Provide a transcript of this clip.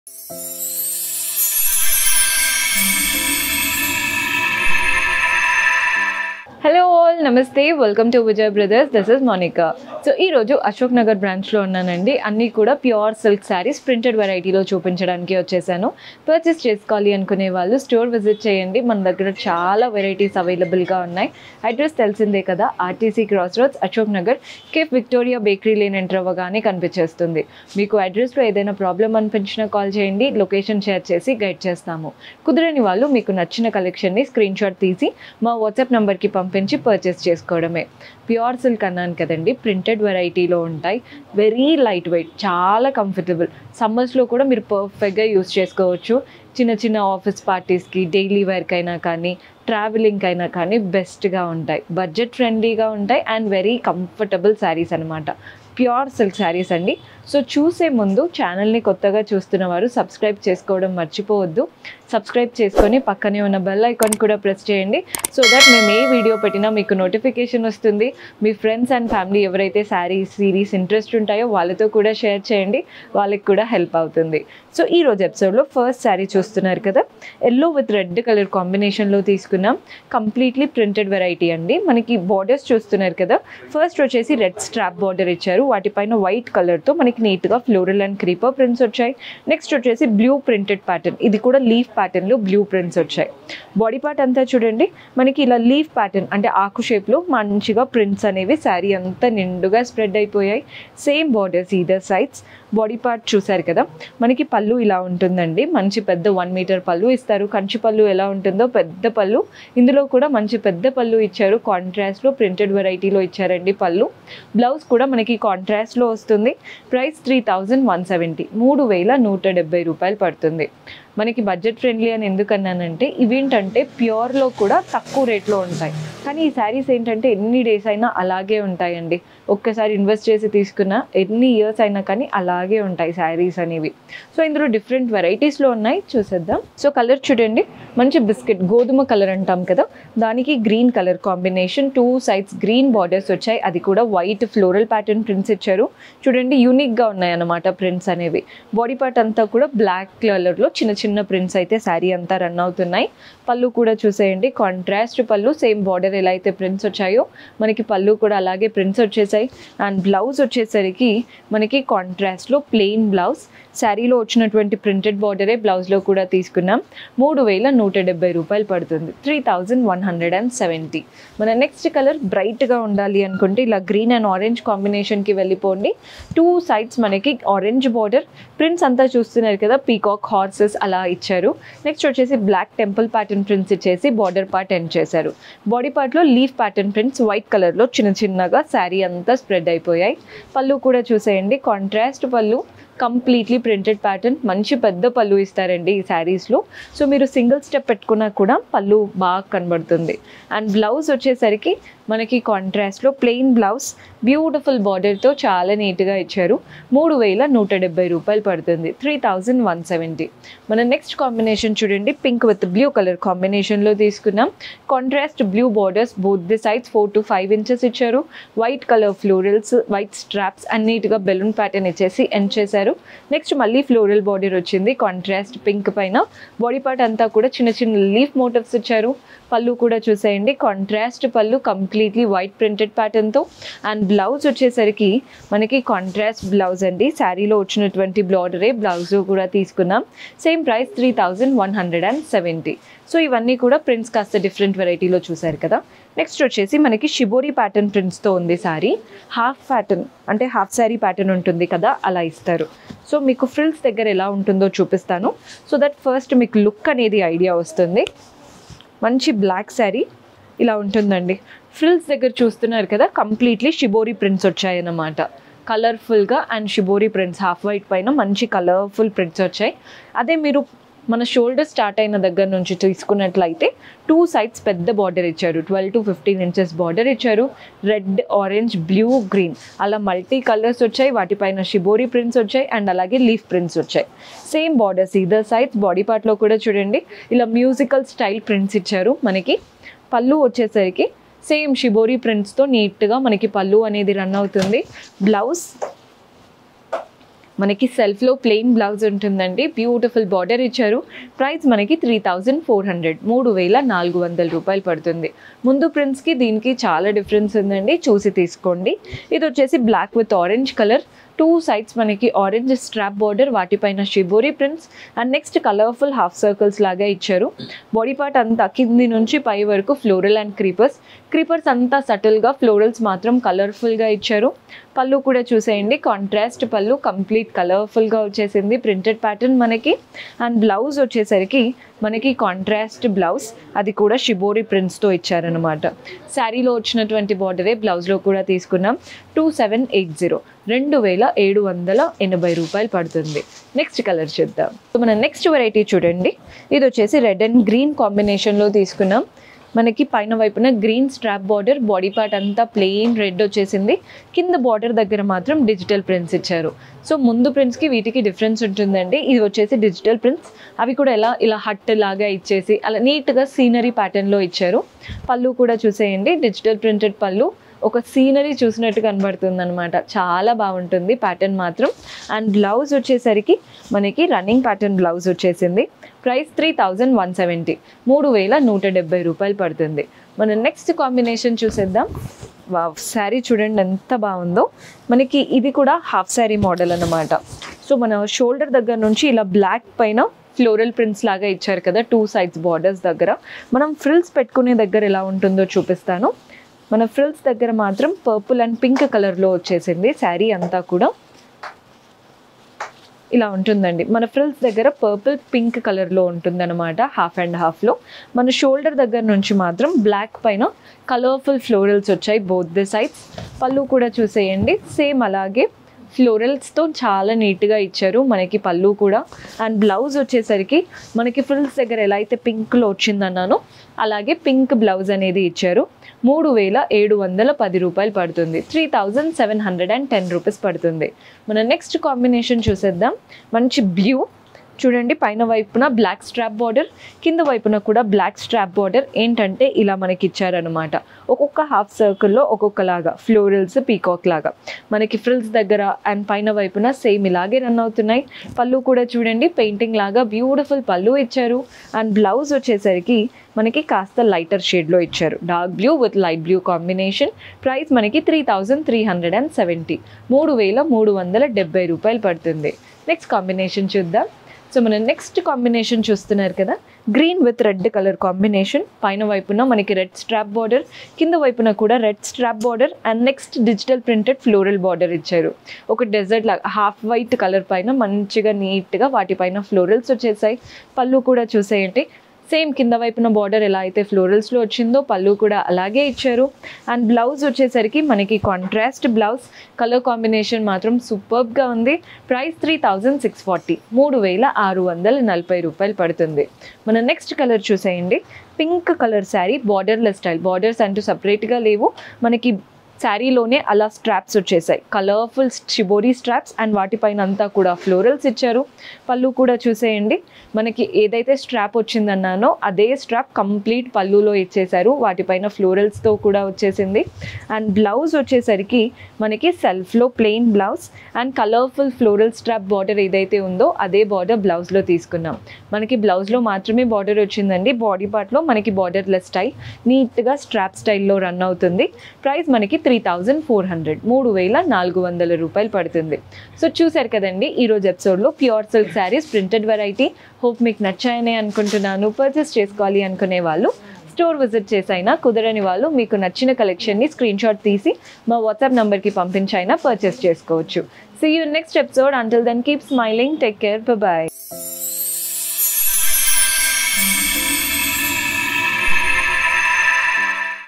hello all నమస్తే welcome to Vijay Brothers this is Monica so ఈరోజు అశోక్ నగర్ బ్రాంచ్లో ఉన్నానండి అన్నీ కూడా ప్యూర్ సిల్క్ శారీస్ ప్రింటెడ్ వెరైటీలో చూపించడానికి వచ్చేసాను పర్చేస్ చేసుకోవాలి అనుకునే వాళ్ళు స్టోర్ విజిట్ చేయండి మన దగ్గర చాలా వెరైటీస్ అవైలబుల్గా ఉన్నాయి అడ్రస్ తెలిసిందే కదా RTC cross roads Ashok Nagar cafe Victoria bakery lane enter అవ్వగానే కనిపించేస్తుంది మీకు అడ్రస్లో ఏదైనా ప్రాబ్లం అనిపించినా కాల్ చేయండి లొకేషన్ షేర్ చేసి గైడ్ చేస్తాము కుదరని వాళ్ళు మీకు నచ్చిన కలెక్షన్ని స్క్రీన్ షాట్ తీసి మా వాట్సాప్ నెంబర్కి పంపించి పర్చేస్ చేసుకోవడమే ప్యూర్ సిల్క్ అన్నాను కదండి ప్రింటెడ్ వెరైటీలో ఉంటాయి వెరీ లైట్ వెయిట్ చాలా కంఫర్టబుల్ సమ్మర్స్లో కూడా మీరు పర్ఫెక్ట్గా యూస్ చేసుకోవచ్చు చిన్న చిన్న ఆఫీస్ పార్టీస్కి డైలీ వేర్కి అయినా కానీ ట్రావెలింగ్ అయినా కానీ బెస్ట్గా ఉంటాయి బడ్జెట్ ఫ్రెండ్లీగా ఉంటాయి అండ్ వెరీ కంఫర్టబుల్ శారీస్ అనమాట ప్యూర్ సిల్క్ శారీస్ అండి సో చూసే ముందు ఛానల్ని కొత్తగా చూస్తున్న వారు సబ్స్క్రైబ్ చేసుకోవడం మర్చిపోవద్దు సబ్స్క్రైబ్ చేసుకొని పక్కనే ఉన్న బెల్ ఐకాన్ కూడా ప్రెస్ చేయండి సో దట్ మేము ఏ వీడియో పెట్టినా మీకు నోటిఫికేషన్ వస్తుంది మీ ఫ్రెండ్స్ అండ్ ఫ్యామిలీ ఎవరైతే శారీస్ సిరీస్ ఇంట్రెస్ట్ ఉంటాయో వాళ్ళతో కూడా షేర్ చేయండి వాళ్ళకి కూడా హెల్ప్ అవుతుంది సో ఈ రోజు ఎపిసోడ్లో ఫస్ట్ శారీ చూస్తున్నారు కదా ఎల్లో విత్ రెడ్ కలర్ కాంబినేషన్లో తీసుకున్నాం కంప్లీట్లీ ప్రింటెడ్ వెరైటీ అండి మనకి బార్డర్స్ చూస్తున్నారు కదా ఫస్ట్ వచ్చేసి రెడ్ స్ట్రాప్ బార్డర్ ఇచ్చారు వాటిపైన వైట్ కలర్తో మనకి నీట్గా ఫ్లోరల్ అండ్ క్రీపర్ ప్రింట్స్ వచ్చాయి నెక్స్ట్ వచ్చేసి బ్లూ ప్రింటెడ్ ప్యాటర్న్ ఇది కూడా లీఫ్ ప్యాటర్న్లో బ్లూ ప్రింట్స్ వచ్చాయి బాడీ పార్ట్ అంతా చూడండి మనకి ఇలా లీఫ్ ప్యాటర్న్ అంటే ఆకు షేప్లో మంచిగా ప్రింట్స్ అనేవి శారీ అంతా నిండుగా స్ప్రెడ్ అయిపోయాయి same borders either sides body part చూసారు కదా మనకి పళ్ళు ఇలా ఉంటుందండి మంచి పెద్ద వన్ మీటర్ పళ్ళు ఇస్తారు కంచి పళ్ళు ఎలా ఉంటుందో పెద్ద పళ్ళు ఇందులో కూడా మంచి పెద్ద పళ్ళు ఇచ్చారు కాంట్రాస్ట్లో ప్రింటెడ్ వెరైటీలో ఇచ్చారండి పళ్ళు బ్లౌజ్ కూడా మనకి కాంట్రాస్ట్లో వస్తుంది price three thousand one seventy మూడు వేల నూట డెబ్బై రూపాయలు పడుతుంది మనకి బడ్జెట్ ఫ్రెండ్లీ అని ఎందుకు అన్నానంటే ఇవేంటంటే ప్యూర్లో కూడా తక్కువ రేట్లో ఉంటాయి కానీ ఈ శారీస్ ఏంటంటే ఎన్ని డేస్ అయినా అలాగే ఉంటాయండి ఒక్కసారి ఇన్వెస్ట్ చేసి తీసుకున్న ఎన్ని ఇయర్స్ అయినా కానీ అలాగే ఉంటాయి శారీస్ అనేవి సో ఇందులో డిఫరెంట్ వెరైటీస్లో ఉన్నాయి చూసేద్దాం సో కలర్ చూడండి మంచి బిస్కెట్ గోధుమ కలర్ అంటాం కదా దానికి green colour combination two sides green borders వచ్చాయి అది కూడా వైట్ ఫ్లోరల్ ప్యాటర్న్ ప్రింట్స్ ఇచ్చారు చూడండి యూనిక్గా ఉన్నాయి అన్నమాట ప్రింట్స్ అనేవి బాడీ పార్ట్ అంతా కూడా బ్లాక్ కలర్లో చిన్న చిన్న ప్రింట్స్ అయితే శారీ అంతా రన్ అవుతున్నాయి పళ్ళు కూడా చూసేయండి కాంట్రాస్ట్ పళ్ళు సేమ్ బార్డర్ ఎలా అయితే ప్రింట్స్ వచ్చాయో మనకి పళ్ళు కూడా అలాగే ప్రింట్స్ వచ్చేసాయి అండ్ బ్లౌజ్ వచ్చేసరికి మనకి కాంట్రాస్ట్లో ప్లెయిన్ బ్లౌజ్ శారీలో వచ్చినటువంటి ప్రింటెడ్ బార్డరే బ్లౌజ్లో కూడా తీసుకున్నాం మూడు వేల నూట డెబ్బై రూపాయలు పడుతుంది three thousand one hundred and seventy మన నెక్స్ట్ కలర్ బ్రైట్గా ఉండాలి అనుకుంటే ఇలా గ్రీన్ అండ్ ఆరెంజ్ కాంబినేషన్కి వెళ్ళిపోండి టూ సైడ్స్ మనకి ఆరెంజ్ బార్డర్ ప్రింట్స్ అంతా చూస్తున్నారు కదా పీకాక్ హార్సెస్ అలా ఇచ్చారు నెక్స్ట్ వచ్చేసి బ్లాక్ టెంపుల్ ప్యాటర్న్ ప్రింట్స్ ఇచ్చేసి బార్డర్ పార్ట్ ఎండ్ చేశారు బాడీ పార్ట్లో లీఫ్ ప్యాటర్న్ ప్రింట్స్ వైట్ కలర్లో చిన్న చిన్నగా శారీ అంతా స్ప్రెడ్ అయిపోయాయి పళ్ళు కూడా చూసేయండి కాంట్రాస్ట్ పళ్ళు కంప్లీట్లీ ప్రింటెడ్ ప్యాటర్న్ మంచి పెద్ద పళ్ళు ఇస్తారండి ఈ శారీస్లో సో మీరు సింగిల్ స్టెప్ పెట్టుకున్నా కూడా పళ్ళు బాగా కనబడుతుంది అండ్ బ్లౌజ్ వచ్చేసరికి మనకి కాంట్రాస్ట్లో ప్లెయిన్ బ్లౌజ్ బ్యూటిఫుల్ బార్డర్తో చాలా నీట్గా ఇచ్చారు మూడు వేల నూట డెబ్బై రూపాయలు పడుతుంది త్రీ థౌజండ్ వన్ సెవెంటీ మన నెక్స్ట్ కాంబినేషన్ చూడండి పింక్ విత్ బ్లూ కలర్ కాంబినేషన్లో తీసుకున్నాం contrast blue borders both the sides four to five inches ఇచ్చారు white colour florals white straps అన్నిటిగా బెలూన్ ప్యాటర్న్ ఇచ్చేసి ఎండ్ చేశారు నెక్స్ట్ మళ్ళీ ఫ్లోరల్ బార్డర్ వచ్చింది కాంట్రాస్ట్ పింక్ పైన బాడీ పార్ట్ అంతా కూడా చిన్న చిన్న లీఫ్ మోటివ్స్ ఇచ్చారు పళ్ళు కూడా చూసేయండి కాంట్రాస్ట్ పళ్ళు కంప్లీట్లీ వైట్ ప్రింటెడ్ ప్యాటర్న్తో అండ్ బ్లౌజ్ వచ్చేసరికి మనకి కాంట్రాస్ట్ బ్లౌజ్ అండి శారీలో వచ్చినటువంటి బ్లాడరే బ్లౌజ్ కూడా తీసుకున్నాం same price three thousand one hundred and seventy so ఇవన్నీ కూడా ప్రింట్స్ కాస్త డిఫరెంట్ వెరైటీలో చూసారు కదా నెక్స్ట్ వచ్చేసి మనకి షిబోరి ప్యాటర్న్ ప్రింట్స్తో ఉంది శారీ హాఫ్ ప్యాటర్న్ అంటే హాఫ్ శారీ ప్యాటర్న్ ఉంటుంది కదా అలా ఇస్తారు సో మీకు ఫ్రిల్స్ దగ్గర ఎలా ఉంటుందో చూపిస్తాను సో దట్ ఫస్ట్ మీకు లుక్ అనేది ఐడియా వస్తుంది మంచి బ్లాక్ శారీ ఇలా ఉంటుందండి ఫ్రిల్స్ దగ్గర చూస్తున్నారు కదా కంప్లీట్లీ షిబోరి ప్రింట్స్ వచ్చాయన్నమాట కలర్ఫుల్గా and shibori prints half white పైన మంచి కలర్ఫుల్ ప్రింట్స్ వచ్చాయి అదే మీరు మన షోల్డర్ స్టార్ట్ అయిన దగ్గర నుంచి తీసుకున్నట్లయితే టూ సైడ్స్ పెద్ద బార్డర్ ఇచ్చారు twelve to fifteen inches border ఇచ్చారు రెడ్ ఆరెంజ్ బ్లూ గ్రీన్ అలా మల్టీ కలర్స్ వచ్చాయి వాటిపైన షిబోరి ప్రింట్స్ వచ్చాయి అండ్ అలాగే లీఫ్ ప్రింట్స్ వచ్చాయి same borders either sides body పార్ట్లో కూడా చూడండి ఇలా మ్యూజికల్ స్టైల్ ప్రింట్స్ ఇచ్చారు మనకి పళ్ళు వచ్చేసరికి సేమ్ షిబోరి ప్రింట్స్తో నీట్గా మనకి పళ్ళు అనేది రన్ అవుతుంది బ్లౌజ్ మనకి సెల్ఫ్లో ప్లెయిన్ బ్లౌజ్ ఉంటుందండి బ్యూటిఫుల్ బార్డర్ ఇచ్చారు ప్రైస్ మనకి త్రీ థౌజండ్ ఫోర్ హండ్రెడ్ మూడు వేల నాలుగు వందల రూపాయలు పడుతుంది ముందు ప్రింట్స్కి దీనికి చాలా డిఫరెన్స్ ఉందండి చూసి తీసుకోండి ఇది వచ్చేసి black with orange colour two sides మనకి ఆరెంజ్ స్ట్రాప్ బార్డర్ వాటిపైన shibori prints and next colourful half circles లాగా ఇచ్చారు బాడీ పార్ట్ అంతా కింది నుంచి పై వరకు ఫ్లోరల్ అండ్ క్రీపర్స్ క్రీపర్స్ అంతా సటిల్గా ఫ్లోరల్స్ మాత్రం కలర్ఫుల్గా ఇచ్చారు పళ్ళు కూడా చూసేయండి కాంట్రాస్ట్ పళ్ళు కంప్లీట్ కలర్ఫుల్గా వచ్చేసింది ప్రింటెడ్ ప్యాటర్న్ మనకి అండ్ బ్లౌజ్ వచ్చేసరికి మనకి కాంట్రాస్ట్ బ్లౌజ్ అది కూడా షిబోరి ప్రింట్స్తో ఇచ్చారనమాట శారీలో వచ్చినటువంటి బార్డరే బ్లౌజ్లో కూడా తీసుకున్నాం టూ సెవెన్ ఎయిట్ జీరో రెండు వేల ఏడు వందల ఎనభై రూపాయలు పడుతుంది నెక్స్ట్ కలర్ చూద్దాం సో మన నెక్స్ట్ వెరైటీ చూడండి ఇది వచ్చేసి రెడ్ అండ్ గ్రీన్ కాంబినేషన్లో తీసుకున్నాం మనకి పైన వైపున green strap border body part అంతా ప్లెయిన్ రెడ్ వచ్చేసింది కింద బార్డర్ దగ్గర మాత్రం డిజిటల్ ప్రింట్స్ ఇచ్చారు సో ముందు ప్రింట్స్కి వీటికి డిఫరెన్స్ ఉంటుందండి ఇది వచ్చేసి డిజిటల్ ప్రింట్స్ అవి కూడా ఎలా ఇలా హట్ లాగా ఇచ్చేసి అలా నీట్గా సీనరీ ప్యాటర్న్లో ఇచ్చారు పళ్ళు కూడా చూసేయండి డిజిటల్ ప్రింటెడ్ పళ్ళు ఒక సీనరీ చూసినట్టు కనబడుతుంది అనమాట చాలా బాగుంటుంది ప్యాటర్న్ మాత్రం అండ్ బ్లౌజ్ వచ్చేసరికి మనకి రన్నింగ్ ప్యాటర్న్ బ్లౌజ్ వచ్చేసింది price three thousand one seventy మూడు వేల నూట డెబ్బై రూపాయలు పడుతుంది మన నెక్స్ట్ కాంబినేషన్ చూసేద్దాం వా శారీ చూడండి ఎంత బాగుందో మనకి ఇది కూడా హాఫ్ శారీ మోడల్ అన్నమాట సో మన షోల్డర్ దగ్గర నుంచి ఇలా బ్లాక్ పైన ఫ్లోరల్ ప్రింట్స్ లాగా ఇచ్చారు కదా టూ సైడ్స్ బార్డర్స్ దగ్గర మనం ఫ్రిల్స్ పెట్టుకునే దగ్గర ఎలా ఉంటుందో చూపిస్తాను మన ఫ్రిల్స్ దగ్గర మాత్రం పర్పుల్ అండ్ పింక్ కలర్లో వచ్చేసింది శారీ అంతా కూడా ఇలా ఉంటుందండి మన ఫ్రిల్స్ దగ్గర పర్పుల్ పింక్ కలర్లో ఉంటుందన్నమాట హాఫ్ అండ్ హాఫ్లో మన షోల్డర్ దగ్గర నుంచి మాత్రం బ్లాక్ పైన కలర్ఫుల్ ఫ్లోరల్స్ వచ్చాయి బోత్ ది సైడ్స్ పళ్ళు కూడా చూసేయండి సేమ్ అలాగే ఫ్లోరల్స్తో చాలా నీట్గా ఇచ్చారు మనకి పళ్ళు కూడా అండ్ బ్లౌజ్ వచ్చేసరికి మనకి ఫ్రిల్స్ దగ్గర ఎలా అయితే పింక్లో వచ్చిందన్నానో అలాగే పింక్ బ్లౌజ్ అనేది ఇచ్చారు మూడు వేల ఏడు వందల పది రూపాయలు పడుతుంది three thousand seven hundred and ten rupees పడుతుంది మన నెక్స్ట్ కాంబినేషన్ చూసేద్దాం మంచి బ్లూ చూడండి పైన వైపున బ్లాక్ స్ట్రాప్ బార్డర్ కింద వైపున కూడా బ్లాక్ స్ట్రాప్ బార్డర్ ఏంటంటే ఇలా మనకి ఇచ్చారనమాట ఒక్కొక్క హాఫ్ సర్కిల్లో ఒక్కొక్కలాగా ఫ్లోరల్స్ పీకాక్ లాగా మనకి ఫ్రిల్స్ దగ్గర అండ్ పైన వైపున సేమ్ ఇలాగే రన్ అవుతున్నాయి పళ్ళు కూడా చూడండి పెయింటింగ్ లాగా బ్యూటిఫుల్ పళ్ళు ఇచ్చారు అండ్ బ్లౌజ్ వచ్చేసరికి మనకి కాస్త లైటర్ షేడ్లో ఇచ్చారు dark blue with light blue combination price మనకి three thousand three hundred and seventy మూడు వేల మూడు వందల డెబ్బై రూపాయలు పడుతుంది నెక్స్ట్ కాంబినేషన్ చూద్దాం సో మనం నెక్స్ట్ కాంబినేషన్ చూస్తున్నారు కదా green with red colour combination పైన వైపున మనకి రెడ్ స్ట్రాప్ బార్డర్ కింద వైపున కూడా red strap border and next digital printed floral border ఇచ్చారు ఒక డెజర్ట్ లాగా హాఫ్ వైట్ కలర్ పైన మంచిగా నీట్గా వాటిపైన ఫ్లోరల్స్ వచ్చేసాయి పళ్ళు కూడా చూసేయండి సేమ్ కింద వైపున బార్డర్ ఎలా అయితే ఫ్లోరల్స్లో వచ్చిందో పళ్ళు కూడా అలాగే ఇచ్చారు అండ్ బ్లౌజ్ వచ్చేసరికి మనకి కాంట్రాస్ట్ బ్లౌజ్ కలర్ కాంబినేషన్ మాత్రం సూపర్గా ఉంది price three thousand six forty మూడు వేల ఆరు వందల నలభై రూపాయలు పడుతుంది మన నెక్స్ట్ కలర్ చూసేయండి pink colour sari borderless style borders అంటూ సపరేట్గా లేవు మనకి శారీలోనే అలా స్ట్రాప్స్ వచ్చేసాయి కలర్ఫుల్ షిబోరీ స్ట్రాప్స్ అండ్ వాటిపైన అంతా కూడా ఫ్లోరల్స్ ఇచ్చారు పళ్ళు కూడా చూసేయండి మనకి ఏదైతే స్ట్రాప్ వచ్చిందన్నానో అదే స్ట్రాప్ కంప్లీట్ పళ్ళులో ఇచ్చేసారు వాటిపైన ఫ్లోరల్స్తో కూడా వచ్చేసింది అండ్ బ్లౌజ్ వచ్చేసరికి మనకి సెల్ఫ్లో plain blouse and colourful floral strap border ఏదైతే ఉందో అదే బార్డర్ బ్లౌజ్లో తీసుకున్నాం మనకి బ్లౌజ్లో మాత్రమే బార్డర్ వచ్చిందండి బాడీ పార్ట్లో మనకి బార్డర్లెస్ స్టైల్ నీట్గా స్ట్రాప్ స్టైల్లో రన్ అవుతుంది ప్రైస్ మనకి త్రీ థౌజండ్ ఫోర్ హండ్రెడ్ మూడు వేల నాలుగు వందల రూపాయలు పడుతుంది సో చూశారు కదండి ఈరోజు ఎపిసోడ్లో pure silk saris printed variety hope మీకు నచ్చాయని అనుకుంటున్నాను పర్చేస్ చేసుకోవాలి అనుకునే వాళ్ళు స్టోర్ విజిట్ చేసైనా కుదరని వాళ్ళు మీకు నచ్చిన కలెక్షన్ని స్క్రీన్ షాట్ తీసి మా వాట్సాప్ నెంబర్కి పంపించైనా పర్చేస్ చేసుకోవచ్చు see you next episode until then keep smiling take care bye